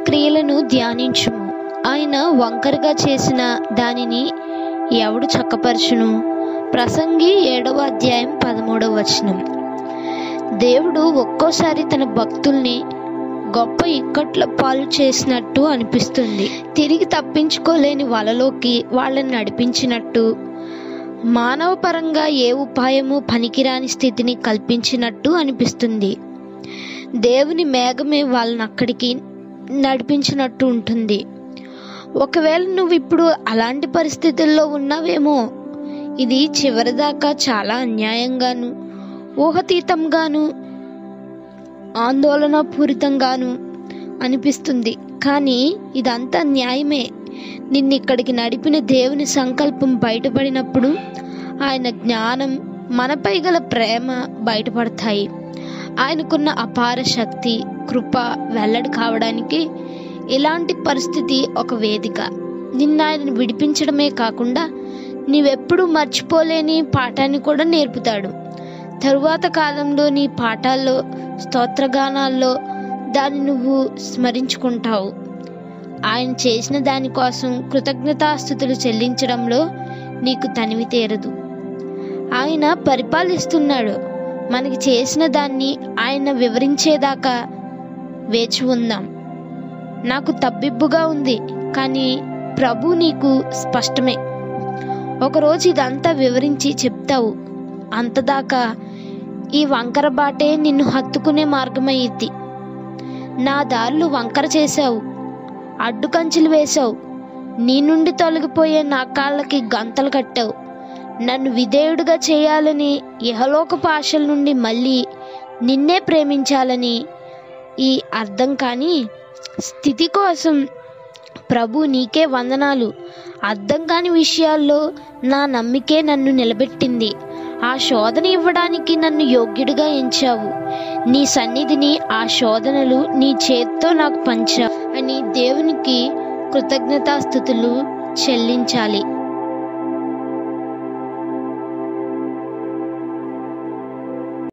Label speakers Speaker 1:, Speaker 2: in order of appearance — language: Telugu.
Speaker 1: క్రియలను ధ్యానించుము ఆయన వంకరగా చేసిన దానిని ఎవడు చక్కపరచును ప్రసంగి ఏడవ అధ్యాయం పదమూడవ వచనం దేవుడు ఒక్కోసారి తన భక్తుల్ని గొప్ప ఇక్కట్ల పాలు చేసినట్టు అనిపిస్తుంది తిరిగి తప్పించుకోలేని వలలోకి వాళ్ళని నడిపించినట్టు మానవ పరంగా ఏ ఉపాయము పనికిరాని స్థితిని కల్పించినట్టు అనిపిస్తుంది దేవుని మేఘమే వాళ్ళని అక్కడికి నడిపించినట్టు ఉంటుంది ఒకవేళ నువ్వు ఇప్పుడు అలాంటి పరిస్థితుల్లో ఉన్నావేమో ఇది చివరిదాకా చాలా అన్యాయంగాను ఊహతీతంగాను ఆందోళన పూరితంగాను అనిపిస్తుంది కానీ ఇదంతా న్యాయమే నిన్ను ఇక్కడికి నడిపిన దేవుని సంకల్పం బయటపడినప్పుడు ఆయన జ్ఞానం మనపై గల ప్రేమ బయటపడతాయి ఆయనకున్న అపార శక్తి కృప వెల్లడి కావడానికి ఇలాంటి పరిస్థితి ఒక వేదిక నిన్న ఆయన విడిపించడమే కాకుండా నీవెప్పుడు మర్చిపోలేని పాఠాన్ని కూడా నేర్పుతాడు తరువాత కాలంలో నీ పాఠాల్లో స్తోత్రగానాల్లో దాన్ని నువ్వు స్మరించుకుంటావు ఆయన చేసిన దానికోసం కృతజ్ఞతాస్థుతులు చెల్లించడంలో నీకు తనివి తీరదు ఆయన పరిపాలిస్తున్నాడు మనకి చేసిన దాన్ని ఆయన వివరించేదాకా వేచి ఉందాం నాకు తబ్బిబ్బుగా ఉంది కానీ ప్రభు నీకు స్పష్టమే ఒకరోజు ఇదంతా వివరించి చెప్తావు అంతదాకా ఈ వంకర బాటే నిన్ను హత్తుకునే మార్గమయ్యిద్ది నా దారులు వంకర చేశావు అడ్డు కంచెలు వేశావు నీ నుండి తొలగిపోయే నా కాళ్ళకి గంతలు కట్టావు నన్ను విధేయుడిగా చేయాలని ఇహలోకపు ఆశల నుండి మళ్ళీ నిన్నే ప్రేమించాలని ఈ అర్థం కాని స్థితి కోసం ప్రభు నీకే వందనాలు అర్థం కాని విషయాల్లో నా నమ్మికే నన్ను నిలబెట్టింది ఆ శోధన ఇవ్వడానికి నన్ను యోగ్యుడిగా ఎంచావు నీ సన్నిధిని ఆ శోధనలు నీ చేత్తో నాకు పంచావు అని దేవునికి కృతజ్ఞతాస్థుతులు చెల్లించాలి